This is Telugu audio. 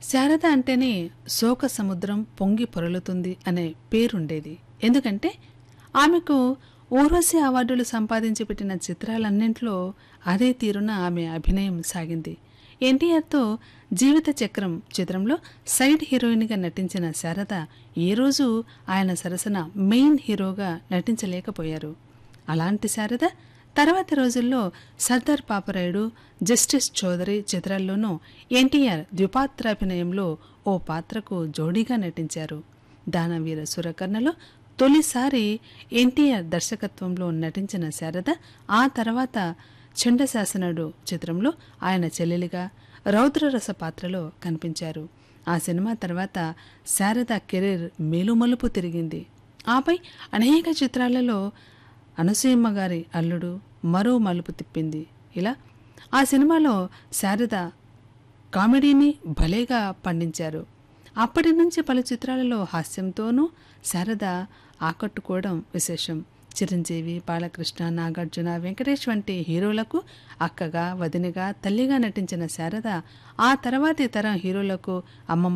శారద అంటేనే శోక సముద్రం పొంగి పొరలుతుంది అనే పేరుండేది ఎందుకంటే ఆమెకు ఊర్వశి అవార్డులు సంపాదించి పెట్టిన చిత్రాలన్నింటిలో అదే తీరున ఆమె అభినయం సాగింది ఎన్టీఆర్తో జీవిత చక్రం చిత్రంలో సైడ్ హీరోయిన్గా నటించిన శారద ఏ రోజు ఆయన సరసన మెయిన్ హీరోగా నటించలేకపోయారు అలాంటి శారద తర్వాతి రోజుల్లో సర్దార్ పాపరాయుడు జస్టిస్ చౌదరి చిత్రాల్లోనూ ఎన్టీఆర్ ద్విపాత్రాభినయంలో ఓ పాత్రకు జోడీగా నటించారు దానవీర సురకర్ణలో తొలిసారి ఎన్టీఆర్ దర్శకత్వంలో నటించిన శారద ఆ తర్వాత చండశాసనుడు చిత్రంలో ఆయన చెల్లెలిగా రౌద్రరస పాత్రలో కనిపించారు ఆ సినిమా తర్వాత శారద కెరీర్ మేలుమలుపు తిరిగింది ఆపై అనేక చిత్రాలలో అనసూయమ్మ గారి అల్లుడు మరో మలుపు తిప్పింది ఇలా ఆ సినిమాలో శారద కామెడీని భలేగా పండించారు అప్పటి నుంచి పలు చిత్రాలలో హాస్యంతోనూ శారద ఆకట్టుకోవడం విశేషం చిరంజీవి బాలకృష్ణ నాగార్జున వెంకటేష్ వంటి హీరోలకు అక్కగా వదినగా తల్లిగా నటించిన శారద ఆ తర్వాతి తరం హీరోలకు అమ్మమ్మ